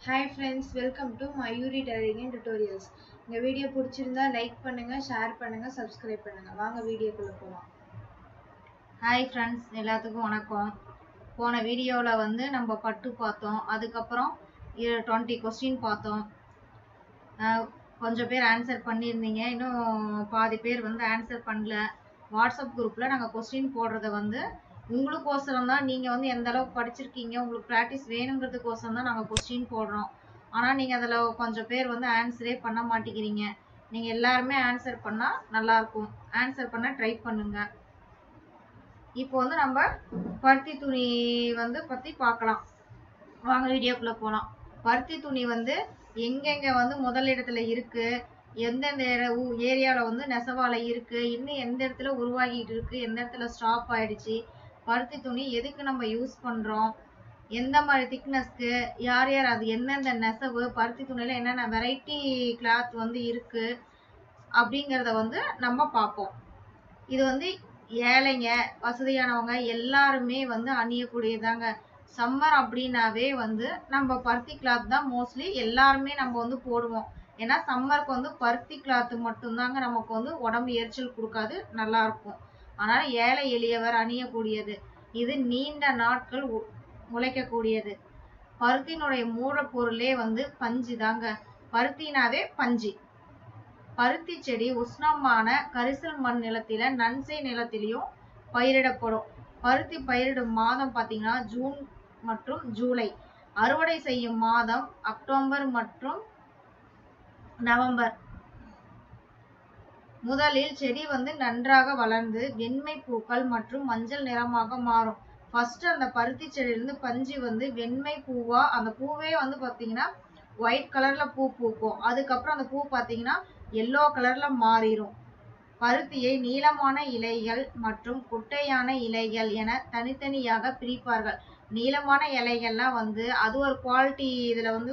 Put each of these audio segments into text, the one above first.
hi friends welcome to Mayuri tailoring and tutorials இந்த video பிடிச்சிருந்தா like பண்ணுங்க ஷேர் பண்ணுங்க சப்ஸ்கிரைப் பண்ணுங்க வாங்க வீடியோக்குள்ள போகலாம் ஹாய் ஃப்ரெண்ட்ஸ் எல்லாத்துக்கும் வணக்கம் போன வீடியோவில் வந்து நம்ம பட்டு பார்த்தோம் அதுக்கப்புறம் டுவெண்ட்டி கொஸ்டின் பார்த்தோம் அஹ் கொஞ்சம் பேர் ஆன்சர் பண்ணியிருந்தீங்க இன்னும் பாதி பேர் வந்து ஆன்சர் பண்ணல வாட்ஸ்அப் குரூப்பில் நாங்கள் கொஸ்டின் போடுறத வந்து உங்களுக்கோசரம் தான் நீங்கள் வந்து எந்த அளவுக்கு படிச்சிருக்கீங்க உங்களுக்கு ப்ராக்டிஸ் வேணுங்கிறதுக்கோசரம் தான் நாங்கள் கொஸ்டின் போடுறோம் ஆனால் நீங்கள் அதில் கொஞ்சம் பேர் வந்து ஆன்சரே பண்ண மாட்டேங்கிறீங்க நீங்கள் எல்லாருமே ஆன்சர் பண்ணால் நல்லாயிருக்கும் ஆன்சர் பண்ண ட்ரை பண்ணுங்கள் இப்போ வந்து நம்ம பருத்தி துணி வந்து பற்றி பார்க்கலாம் வாங்க வீடியோக்குள்ளே போகலாம் பருத்தி துணி வந்து எங்கெங்க வந்து முதல் இடத்துல இருக்கு எந்தெந்த ஏரியாவில் வந்து நெசவாலை இருக்கு இன்னும் எந்த இடத்துல உருவாகிட்டு இருக்கு எந்த இடத்துல ஸ்டாப் ஆயிடுச்சு பருத்தி துணி எதுக்கு நம்ம யூஸ் பண்ணுறோம் எந்த மாதிரி திக்னஸ்க்கு யார் யார் அது எந்தெந்த நெசவு பருத்தி துணியில் என்னென்ன வெரைட்டி கிளாத் வந்து இருக்கு அப்படிங்கிறத வந்து நம்ம பார்ப்போம் இது வந்து ஏழைங்க வசதியானவங்க எல்லாருமே வந்து அணியக்கூடியதாங்க சம்மர் அப்படின்னாவே வந்து நம்ம பருத்தி கிளாத் தான் மோஸ்ட்லி எல்லாருமே நம்ம வந்து போடுவோம் ஏன்னா சம்மருக்கு வந்து பருத்தி கிளாத் மட்டும்தாங்க நமக்கு வந்து உடம்பு எரிச்சல் கொடுக்காது நல்லா இருக்கும் ஆனால் ஏழை எளியவர் அணியக்கூடியது இது நீண்ட நாட்கள் உ- உழைக்கக்கூடியது பருத்தினுடைய மூலப்பொருளே வந்து பஞ்சு தாங்க பருத்தினாவே பஞ்சு பருத்தி செடி உஷ்ணமான கரிசல் மண் நிலத்தில நன்சை நிலத்திலையும் பயிரிடப்படும் பருத்தி பயிரிடும் மாதம் பார்த்தீங்கன்னா ஜூன் மற்றும் ஜூலை அறுவடை செய்யும் மாதம் அக்டோபர் மற்றும் நவம்பர் முதலில் செடி வந்து நன்றாக வளர்ந்து வெண்மை பூக்கள் மற்றும் மஞ்சள் நிறமாக மாறும் ஃபர்ஸ்ட் அந்த பருத்தி செடியிலிருந்து பஞ்சு வந்து வெண்மை பூவா அந்த பூவே வந்து பாத்தீங்கன்னா ஒயிட் கலர்ல பூ பூக்கும் அதுக்கப்புறம் அந்த பூ பாத்தீங்கன்னா எல்லோ கலர்ல மாறிடும் பருத்தியை நீளமான இலைகள் மற்றும் குட்டையான இலைகள் என தனித்தனியாக பிரிப்பார்கள் நீளமான இலைகள்லாம் வந்து அது ஒரு குவாலிட்டி இதுல வந்து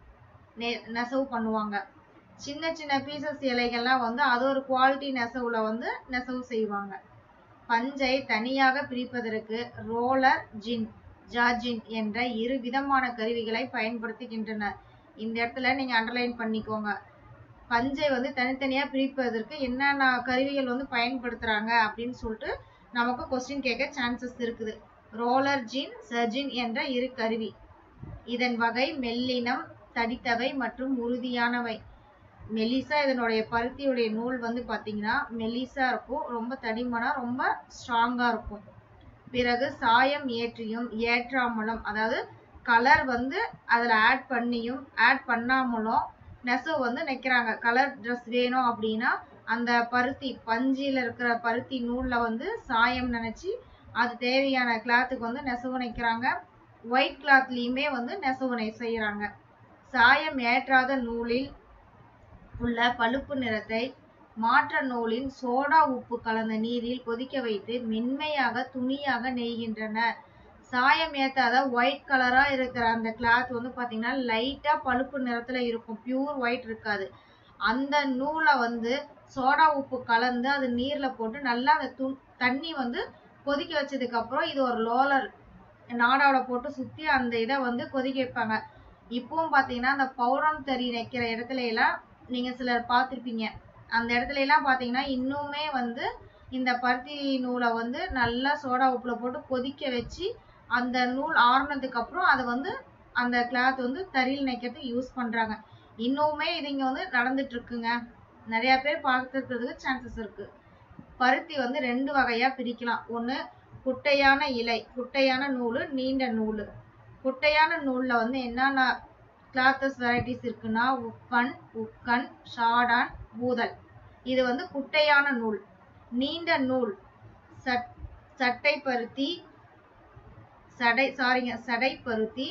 நெ- நெசவு பண்ணுவாங்க சின்ன சின்ன பீசஸ் இலைகள்லாம் வந்து அது ஒரு குவாலிட்டி நெசவுல வந்து நெசவு செய்வாங்க பஞ்சை தனியாக பிரிப்பதற்கு ரோலர் ஜின் ஜார்ஜின் என்ற இரு விதமான கருவிகளை பயன்படுத்துகின்றனர் இந்த இடத்துல நீங்க அண்டர்லைன் பண்ணிக்கோங்க பஞ்சை வந்து தனித்தனியா பிரிப்பதற்கு என்னென்ன கருவிகள் வந்து பயன்படுத்துறாங்க அப்படின்னு சொல்லிட்டு நமக்கு கொஸ்டின் கேட்க சான்சஸ் இருக்குது ரோலர் ஜின் சர்ஜின் என்ற இரு கருவி இதன் வகை மெல்லினம் தடித்தவை மற்றும் உறுதியானவை மெலிசா இதனுடைய பருத்தியுடைய நூல் வந்து பாத்தீங்கன்னா மெலிசா இருக்கும் ரொம்ப தடிமனா ரொம்ப ஸ்ட்ராங்கா இருக்கும் பிறகு சாயம் ஏற்றியும் ஏற்றாமலும் அதாவது கலர் வந்து அதுல ஆட் பண்ணியும் ஆட் பண்ணாமலும் நெசவு வந்து நெக்கிறாங்க கலர் ட்ரெஸ் வேணும் அப்படின்னா அந்த பருத்தி பஞ்சில இருக்கிற பருத்தி நூல்ல வந்து சாயம் நினைச்சு அது தேவையான கிளாத்துக்கு வந்து நெசவு நெக்கிறாங்க ஒயிட் கிளாத்லயுமே வந்து நெசவு நெ- செய்யறாங்க சாயம் ஏற்றாத நூலில் உள்ள பழுப்பு நிறத்தை மாற்ற நூலின் சோடா உப்பு கலந்த நீரில் கொதிக்க வைத்து மென்மையாக துணியாக நெய்கின்றனர் சாயம் ஏத்தாத ஒயிட் கலரா இருக்கிற அந்த கிளாத் வந்து பாத்தீங்கன்னா லைட்டா பழுப்பு நிறத்துல இருக்கும் பியூர் ஒயிட் இருக்காது அந்த நூலை வந்து சோடா உப்பு கலந்து அது நீர்ல போட்டு நல்லா அந்த து தண்ணி வந்து கொதிக்க வச்சதுக்கு அப்புறம் இது ஒரு லோலர் நாடாவில போட்டு சுத்தி அந்த இதை வந்து கொதிக்க வைப்பாங்க இப்பவும் பாத்தீங்கன்னா அந்த பௌரம் தறி வைக்கிற இடத்துல எல்லாம் நீங்க சிலர் பார்த்திருப்பீங்க அந்த இடத்துல எல்லாம் பாத்தீங்கன்னா இன்னுமே வந்து இந்த பருத்தி நூலை வந்து நல்லா சோடா உப்புல போட்டு கொதிக்க வச்சு அந்த நூல் ஆறுனதுக்கு அப்புறம் அதை வந்து அந்த கிளாத் வந்து தறியில் நெக்கிறதுக்கு யூஸ் பண்றாங்க இன்னுமே இது இங்க வந்து நடந்துட்டு இருக்குங்க நிறைய பேர் பார்த்துருக்கிறதுக்கு சான்சஸ் இருக்கு பருத்தி வந்து ரெண்டு வகையா பிரிக்கலாம் ஒண்ணு குட்டையான இலை குட்டையான நூலு நீண்ட நூலு குட்டையான நூல்ல வந்து என்னென்ன கிளாத்தஸ் வெரைட்டிஸ் இருக்குன்னா உப்பன் உக்கன் ஷாடான் பூதல் இது வந்து குட்டையான நூல் நீண்ட நூல் சட் சட்டை பருத்தி சடை சாரிங்க சடை பருத்தி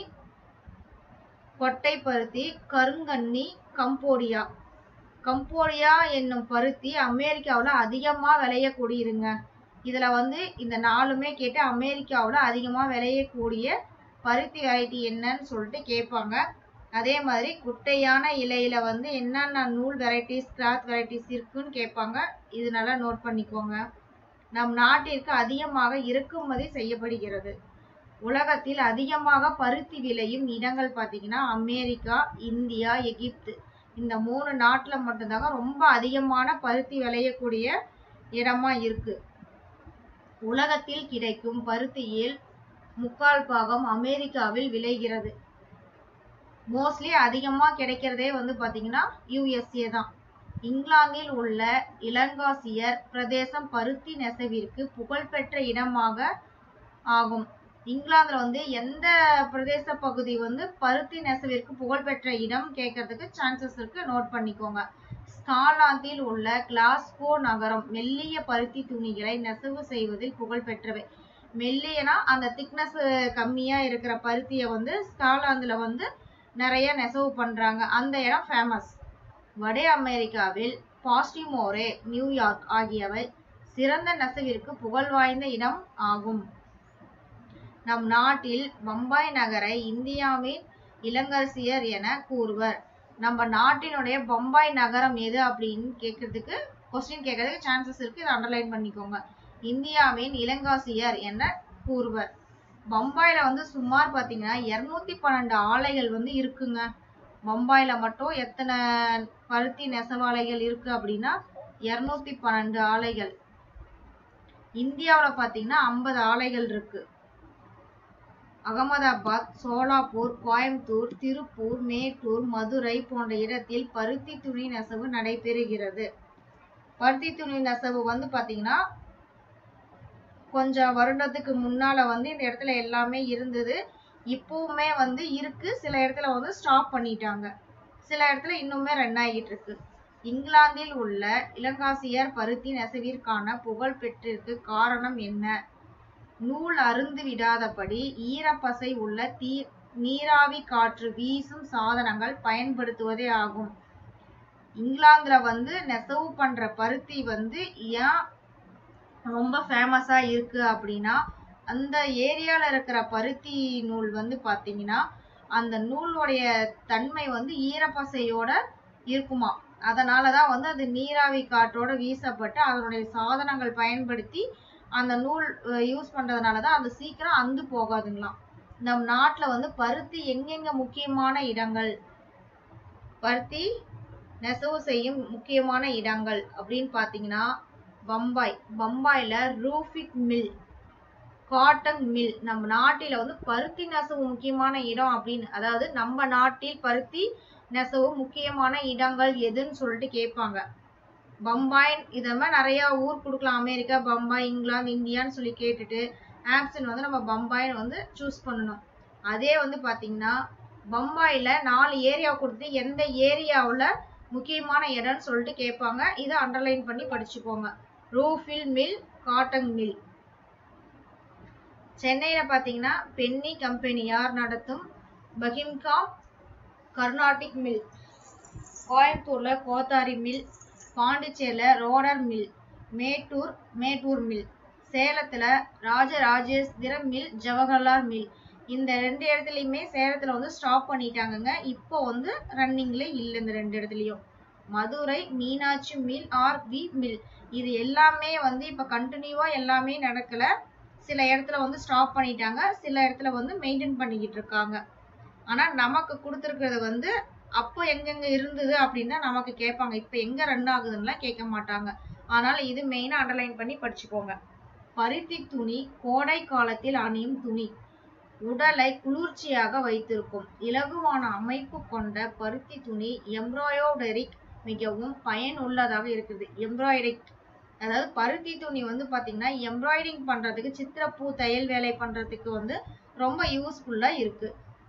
கொட்டை பருத்தி கருங்கன்னி கம்போடியா கம்போடியா என்னும் பருத்தி அமெரிக்காவுல அதிகமா விளையக்கூடியதுங்க இதுல வந்து இந்த நாலுமே கேட்டு அமெரிக்காவுல அதிகமா விளையக்கூடிய பருத்தி வெரைட்டி என்னன்னு சொல்லிட்டு கேட்பாங்க அதே மாதிரி குட்டையான இலையில வந்து என்னென்ன நூல் வெரைட்டிஸ் கிளாத் வெரைட்டிஸ் இருக்குன்னு கேட்பாங்க இது நல்லா நோட் பண்ணிக்கோங்க நம் நாட்டிற்கு அதிகமாக இறக்குமதி செய்யப்படுகிறது உலகத்தில் அதிகமாக பருத்தி விளையும் இடங்கள் பார்த்தீங்கன்னா அமெரிக்கா இந்தியா எகிப்து இந்த மூணு நாட்டுல மட்டும்தாங்க ரொம்ப அதிகமான பருத்தி விளையக்கூடிய இடமா இருக்கு உலகத்தில் கிடைக்கும் பருத்தியில் முக்கால் பாகம் அமெரிக்காவில் விளைகிறது மோஸ்ட்லி அதிகமா கிடைக்கிறதே வந்து பாத்தீங்கன்னா யுஎஸ்ஏ தான் இங்கிலாந்தில் உள்ள இளங்காசியர் பிரதேசம் பருத்தி நெசவிற்கு புகழ்பெற்ற இடமாக ஆகும் இங்கிலாந்துல வந்து எந்த பிரதேச பகுதி வந்து பருத்தி நெசவிற்கு புகழ்பெற்ற இடம் கேட்கறதுக்கு சான்சஸ் இருக்கு நோட் பண்ணிக்கோங்க ஸ்காட்லாந்தில் உள்ள கிளாஸ்கோ நகரம் மெல்லிய பருத்தி துணிகளை நெசவு செய்வதில் புகழ்பெற்றவை மெல்லியனா அந்த திக்னஸ் கம்மியா இருக்கிற பருத்தியை வந்து ஸ்காட்லாந்துல வந்து நிறைய நெசவு பண்றாங்க அந்த இடம் ஃபேமஸ் வட அமெரிக்காவில் பாஸ்டிமோரே நியூயார்க் ஆகியவை சிறந்த நெசவிற்கு புகழ் வாய்ந்த இடம் ஆகும் நம் நாட்டில் பம்பாய் நகரை இந்தியாவின் இளங்கரசியர் என கூறுவர் நம்ம நாட்டினுடைய பம்பாய் நகரம் எது அப்படின்னு கேட்கறதுக்கு கொஸ்டின் கேட்கறதுக்கு சான்சஸ் இருக்கு இதை அண்டர்லைன் பண்ணிக்கோங்க இந்தியாவின் இளங்காசியர் என கூறுவர் பம்பாயில வந்து சுமார் பாத்தீங்கன்னா இருநூத்தி பன்னெண்டு ஆலைகள் வந்து இருக்குங்க பம்பாயில மட்டும் எத்தனை பருத்தி நெசவாலைகள் இருக்கு அப்படின்னா இருநூத்தி பன்னெண்டு ஆலைகள் இந்தியாவுல பாத்தீங்கன்னா ஐம்பது ஆலைகள் இருக்கு அகமதாபாத் சோலாப்பூர் கோயம்புத்தூர் திருப்பூர் மேட்டூர் மதுரை போன்ற இடத்தில் பருத்தி துணி நெசவு நடைபெறுகிறது பருத்தி துணி நெசவு வந்து பாத்தீங்கன்னா கொஞ்சம் வருடத்துக்கு முன்னால வந்து இந்த இடத்துல எல்லாமே இருந்தது இப்பவுமே வந்து இருக்கு சில இடத்துல வந்து ஸ்டாப் பண்ணிட்டாங்க சில இடத்துல இன்னுமே ரன் ஆகிட்டு இருக்கு இங்கிலாந்தில் உள்ள இளங்காசியர் பருத்தி நெசவிற்கான புகழ் பெற்றிருக்கு காரணம் என்ன நூல் அருந்து விடாதபடி ஈரப்பசை உள்ள தீ நீராவி காற்று வீசும் சாதனங்கள் பயன்படுத்துவதே ஆகும் இங்கிலாந்துல வந்து நெசவு பண்ற பருத்தி வந்து ஏன் ரொம்ப ஃபேமஸா இருக்கு அப்படின்னா அந்த ஏரியால இருக்கிற பருத்தி நூல் வந்து பாத்தீங்கன்னா அந்த நூலுடைய தன்மை வந்து ஈரப்பசையோட இருக்குமா அதனாலதான் வந்து அது நீராவி காற்றோட வீசப்பட்டு அதனுடைய சாதனங்கள் பயன்படுத்தி அந்த நூல் யூஸ் பண்றதுனாலதான் அது சீக்கிரம் அந்து போகாதுங்களாம் நம் நாட்டுல வந்து பருத்தி எங்கெங்க முக்கியமான இடங்கள் பருத்தி நெசவு செய்யும் முக்கியமான இடங்கள் அப்படின்னு பாத்தீங்கன்னா பம்பாய் பம்பாயில ரூஃபிக் மில் காட்டன் மில் நம்ம நாட்டில வந்து பருத்தி நெசவு முக்கியமான இடம் அப்படின்னு அதாவது நம்ம நாட்டில் பருத்தி நெசவு முக்கியமான இடங்கள் எதுன்னு சொல்லிட்டு கேட்பாங்க பம்பாய் இத மாதிரி நிறைய ஊர் கொடுக்கலாம் அமெரிக்கா பம்பாய் இங்கிலாந்து இந்தியான்னு சொல்லி கேட்டுட்டு ஆப்ஷன் வந்து நம்ம பம்பாய்னு வந்து சூஸ் பண்ணணும் அதே வந்து பாத்தீங்கன்னா பம்பாயில நாலு ஏரியா கொடுத்து எந்த ஏரியாவுல முக்கியமான இடம்னு சொல்லிட்டு கேட்பாங்க இதை அண்டர்லைன் பண்ணி படிச்சுக்கோங்க ரூஃபில் மில் காட்டன் மில் சென்னையில பாத்தீங்கன்னா பென்னி கம்பெனியார் நடத்தும் பகிம்காம் கர்நாடிக் மில் கோயம்புத்தூர்ல கோத்தாரி மில் பாண்டிச்சேரியில Rodier mill Mettur Mettur mill சேலத்துல ராஜராஜேஸ்வர மில் ஜவஹர்லால் மில் இந்த ரெண்டு இடத்துலயுமே சேலத்துல வந்து ஸ்டாப் பண்ணிட்டாங்கங்க இப்போ வந்து ரன்னிங்ல இல்லை இந்த ரெண்டு இடத்துலயும் Madurai Meenakshi mill R V mill இது எல்லாமே வந்து இப்ப கண்டினியூவா எல்லாமே நடக்கல சில இடத்துல வந்து ஸ்டாப் பண்ணிட்டாங்க சில இடத்துல வந்து மெயின்டைன் பண்ணிக்கிட்டு இருக்காங்க ஆனா நமக்கு கொடுத்துருக்கிறது வந்து அப்போ எங்கெங்க இருந்தது அப்படின்னு நமக்கு கேட்பாங்க இப்ப எங்க ரன் ஆகுதுன்னுலாம் கேட்க மாட்டாங்க அதனால இது மெயினா அண்டர்லைன் பண்ணி படிச்சுக்கோங்க பருத்தி துணி கோடை காலத்தில் அணியும் துணி உடலை குளிர்ச்சியாக வைத்திருக்கும் இலகுவான அமைப்பு கொண்ட பருத்தி துணி எம்ப்ராய்டரிக் மிகவும் பயனுள்ளதாக இருக்குது எம்ப்ராய்டரிக் அதாவது பருத்தி துணி வந்து பாத்தீங்கன்னா எம்ப்ராய்டிங் பண்றதுக்கு சித்திரப்பூ தையல் வேலை பண்றதுக்கு வந்து ரொம்ப யூஸ்ஃபுல்லா இருக்கு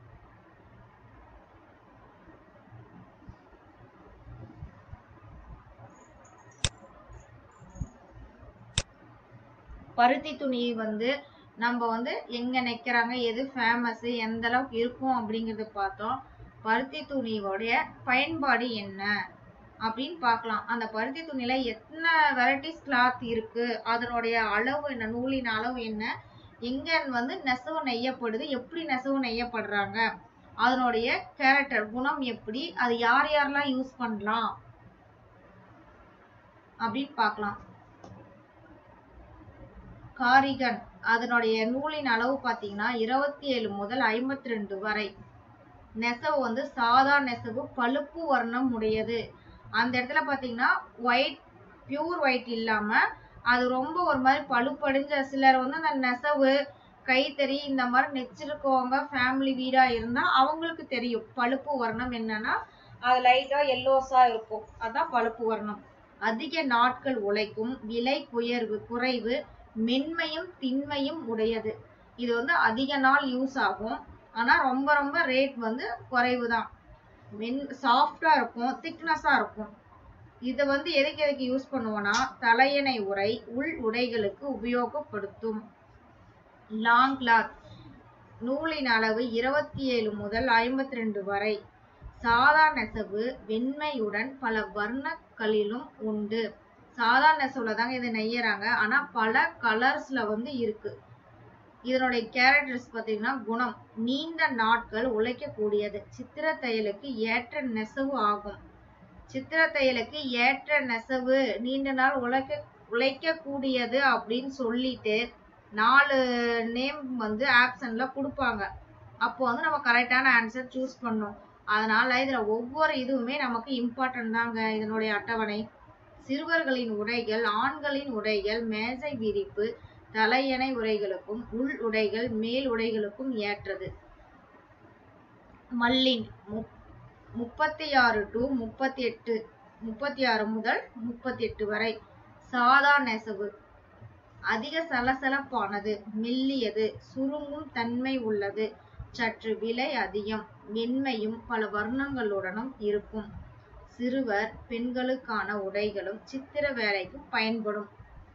பருத்தி துணி வந்து நம்ம வந்து எங்க நெக்கிறாங்க எது ஃபேமஸ் எந்த அளவுக்கு இருக்கும் அப்படிங்கறத பார்த்தோம் பருத்தி துணியோடைய பயன்பாடு என்ன அப்படின்னு பார்க்கலாம் அந்த பருத்தி துணியில எத்தனை வெரைட்டிஸ் கிளாத் இருக்கு அதனுடைய அளவு என்ன நூலின் அளவு என்ன எங்க வந்து நெசவு நெய்யப்படுது எப்படி நெசவு நெய்யப்படுறாங்க அதனுடைய கேரக்டர் குணம் எப்படி அது யார் யாரெல்லாம் யூஸ் பண்ணலாம் அப்படின்னு பார்க்கலாம் காரிகன் அதனுடைய நூலின் அளவு பார்த்தீங்கன்னா இருபத்தி ஏழு முதல் ஐம்பத்தி ரெண்டு வரை நெசவு வந்து சாதா நெசவு பழுப்பு வர்ணம் உடையது அந்த இடத்துல பார்த்தீங்கன்னா ஒயிட் பியூர் ஒயிட் இல்லாம அது ரொம்ப ஒரு மாதிரி பழுப்படைஞ்ச சிலர் வந்து அந்த நெசவு கைத்தறி இந்த மாதிரி நெச்சிருக்கவங்க ஃபேமிலி வீடா இருந்தா அவங்களுக்கு தெரியும் பழுப்பு வர்ணம் என்னன்னா அது லைட்டா எல்லோஸா இருக்கும் அதான் பழுப்பு வர்ணம் அதிக நாட்கள் உழைக்கும் விலை குயர்வு குறைவு மென்மையும் திண்மையும் உடையது இது வந்து அதிக நாள் யூஸ் ஆகும் ஆனா ரொம்ப ரொம்ப ரேட் வந்து குறைவு தான் மென் சாஃப்டா இருக்கும் திக்னஸா இருக்கும் இதை வந்து எதுக்கு எதுக்கு யூஸ் பண்ணுவோம்னா தலையணை உரை உள் உடைகளுக்கு உபயோகப்படுத்தும் லாங் கிளாத் நூலின் அளவு இருபத்தி ஏழு முதல் ஐம்பத்தி ரெண்டு வரை சாதா நெசவு வெண்மையுடன் பல வர்ணங்களிலும் உண்டு சாதா நெசவுல தாங்க இதை நெய்யறாங்க ஆனா பல கலர்ஸ்ல வந்து இருக்கு இதனுடைய கேரக்டர்ஸ் பார்த்தீங்கன்னா குணம் நீண்ட நாட்கள் உழைக்கக்கூடியது சித்திர தையலுக்கு ஏற்ற நெசவு ஆகும் சித்திர தையலுக்கு ஏற்ற நெசவு நீண்ட நாள் உழைக்க உழைக்கக்கூடியது அப்படின்னு சொல்லிட்டு நாலு நேம் வந்து ஆப்ஷன்ல கொடுப்பாங்க அப்போ வந்து நம்ம கரெக்டான ஆன்சர் சூஸ் பண்ணணும் அதனால இதுல ஒவ்வொரு இதுவுமே நமக்கு இம்பார்ட்டன்ட் தாங்க இதனுடைய அட்டவணை சிறுவர்களின் உடைகள் ஆண்களின் உடைகள் மேஜை விரிப்பு தலையணை உரைகளுக்கும் உள் உடைகள் மேல் உடைகளுக்கும் ஏற்றது மல்லின் முப்- முப்பத்தி ஆறு டு முப்பத்தி எட்டு முப்பத்தி ஆறு முதல் முப்பத்தி எட்டு வரை சாதா நெசவு அதிக சலசலப்பானது மெல்லியது சுருங்கும் தன்மை உள்ளது சற்று விலை அதிகம் மென்மையும் பல வர்ணங்களுடனும் இருக்கும் சிறுவர் பெண்களுக்கான உடைகளும் சித்திர வேலைக்கு பயன்படும்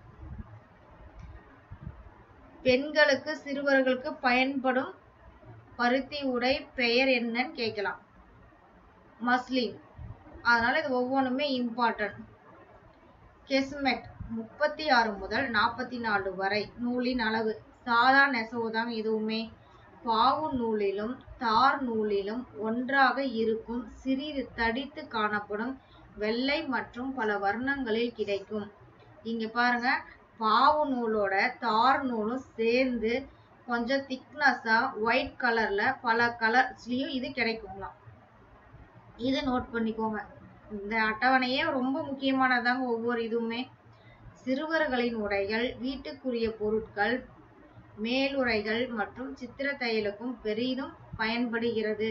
பெண்களுக்கு சிறுவர்களுக்கு பயன்படும் பருத்தி உடை பெயர் என்னன்னு கேட்கலாம் மஸ்லின் அதனால இது ஒவ்வொன்றுமே இம்பார்ட்டன்ட் கெஸ்மெட் முப்பத்தி ஆறு முதல் நாற்பத்தி நாலு வரை நூலின் அளவு சாதா நெசவு தான் இதுவுமே பாவு நூலிலும் தார் நூலிலும் ஒன்றாக இருக்கும் சிறிது தடித்து காணப்படும் வெள்ளை மற்றும் பல வர்ணங்களில் கிடைக்கும் இங்க பாருங்க பாவு நூலோட தார் நூலும் சேர்ந்து கொஞ்சம் திக்னஸா ஒயிட் கலர்ல பல கலர்ஸ்லயும் இது கிடைக்குங்களாம் இது நோட் பண்ணிக்கோங்க இந்த அட்டவணையே ரொம்ப முக்கியமானதாங்க ஒவ்வொரு இதுவுமே சிறுவர்களின் உடைகள் வீட்டுக்குரிய பொருட்கள் மேலுறைகள் மற்றும் சித்திர தையலுக்கும் பெரிதும் பயன்படுகிறது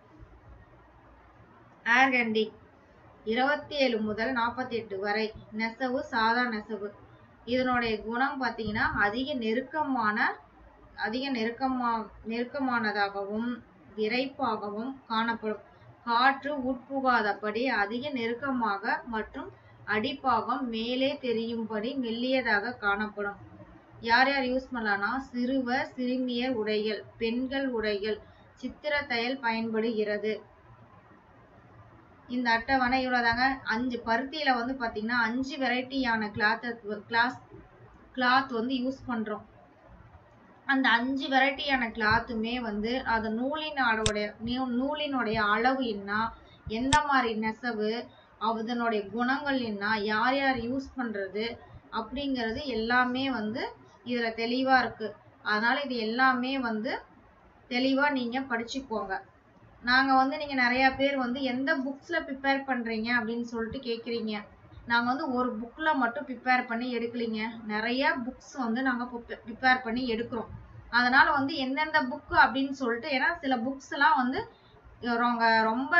ஏர்கண்டி இருபத்தி ஏழு முதல் நாற்பத்தி எட்டு வரை நெசவு சாதா நெசவு இதனுடைய குணம் பார்த்தீங்கன்னா அதிக நெருக்கமான அதிக நெருக்கமா நெருக்கமானதாகவும் விரைப்பாகவும் காணப்படும் காற்று உட்புகாதபடி அதிக நெருக்கமாக மற்றும் அடிப்பாகம் மேலே தெரியும்படி மெல்லியதாக காணப்படும் யார் யார் யூஸ் பண்ணலாம்னா சிறுவர் சிறுமியர் உடைகள் பெண்கள் உடைகள் சித்திர தையல் பயன்படுகிறது இந்த அட்டவணை இவ்வளவுதாங்க அஞ்சு பருத்தியில வந்து பாத்தீங்கன்னா அஞ்சு வெரைட்டியான கிளாத் கிளாஸ் கிளாத் வந்து யூஸ் பண்றோம் அந்த அஞ்சு வெரைட்டியான கிளாத்துமே வந்து அது நூலினோடைய நூ- நூலினுடைய அளவு என்ன எந்த மாதிரி நெசவு அதனுடைய குணங்கள் என்ன யார் யார் யூஸ் பண்றது அப்படிங்கிறது எல்லாமே வந்து இதுல தெளிவா இருக்கு அதனால இது எல்லாமே வந்து தெளிவா நீங்க படிச்சுக்கோங்க நாங்க வந்து நீங்க நிறைய பேர் வந்து எந்த புக்ஸ்ல ப்ரிப்பேர் பண்றீங்க அப்படின்னு சொல்லிட்டு கேக்குறீங்க நாங்க வந்து ஒரு புக்ல மட்டும் ப்ரிப்பேர் பண்ணி எடுக்கலைங்க நிறைய புக்ஸ் வந்து நாங்க ப்ரிப்பேர் பண்ணி எடுக்கிறோம் அதனால வந்து எந்தெந்த புக் அப்படின்னு சொல்லிட்டு ஏன்னா சில புக்ஸ் எல்லாம் வந்து ரொம்ப ரொம்ப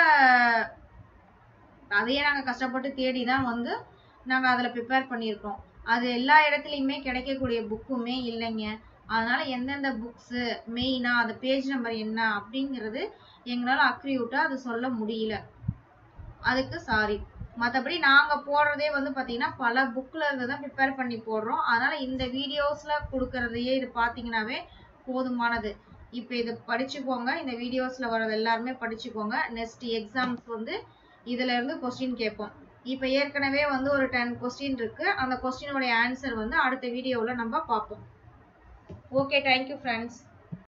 அதையே நாங்க கஷ்டப்பட்டு தேடி தான் வந்து நாங்க அதுல ப்ரிப்பேர் பண்ணியிருக்கோம் அது எல்லா இடத்துலயுமே கிடைக்கக்கூடிய புக்குமே இல்லைங்க அதனால எந்தெந்த புக்ஸ் மெயினா அது பேஜ் நம்பர் என்ன அப்படிங்கிறது எங்களால அக்ரியூட்டா அது சொல்ல முடியல அதுக்கு சாரி மற்றபடி நாங்க போடுறதே வந்து பாத்தீங்கன்னா பல புக்ல இருந்து தான் ப்ரிப்பேர் பண்ணி போடுறோம் அதனால இந்த வீடியோஸ்ல கொடுக்கறதையே இது பாத்தீங்கன்னாவே போதுமானது இப்போ இது படிச்சுக்கோங்க இந்த வீடியோஸ்ல வர்றது எல்லாருமே படிச்சுக்கோங்க நெக்ஸ்ட் எக்ஸாம்ஸ் வந்து இதுல இருந்து கொஸ்டின் கேட்போம் இப்போ ஏற்கனவே வந்து ஒரு டென் கொஸ்டின் இருக்கு அந்த கொஸ்டினோட ஆன்சர் வந்து அடுத்த வீடியோவில் நம்ம பார்ப்போம் ஓகே தேங்க்யூ ஃப்ரெண்ட்ஸ்